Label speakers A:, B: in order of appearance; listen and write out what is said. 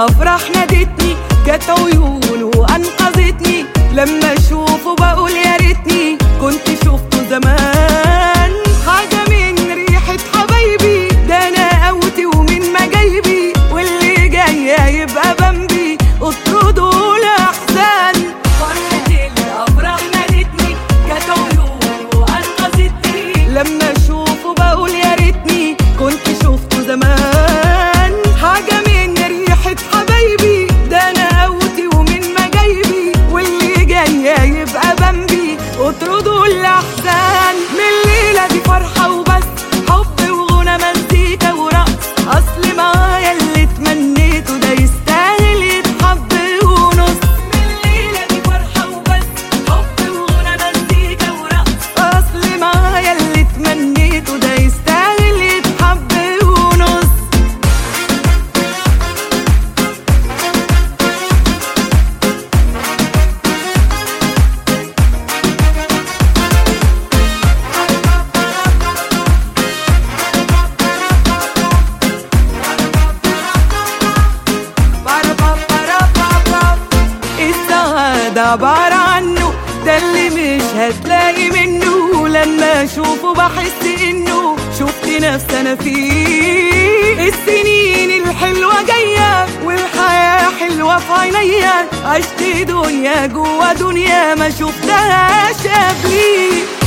A: الافراح نادتني جت عيونه وانقذتني لما اشوفه بقول يا ريتني كنت شفته زمان حاجه من ريحه حبايبي ده انا قوتي ومن مجايبي واللي جاي يبقى بمبي اطردوا الاحزان فرحه الافراح نادتني جت عيونه وانقذتني لما اشوفه بقول يا ريتني كنت شفته زمان حاجه من ريحه حبايبي ده انا قوتي ومن مجايبي واللي جاي يبقى بمبي اطردوا الاحزان من الليله دي فرحه وبس حب وغنى مزيكا ورقص اصل معايا اللي تمنيته ده يستاهل يتحب ونص من الليله دي فرحه وبس حب وغنى مزيكا ورقص اصل معايا اللي تمنيته ده يستاهل يتحب ونص السعادة عبارة عنه ده اللي مش هتلاقي منه لما اشوفه بحس انه شفت نفسي انا فيه السنين الحلوة جاية والحياة حلوة في عينيا عشت دنيا جوا دنيا ما شفتهاش قبليه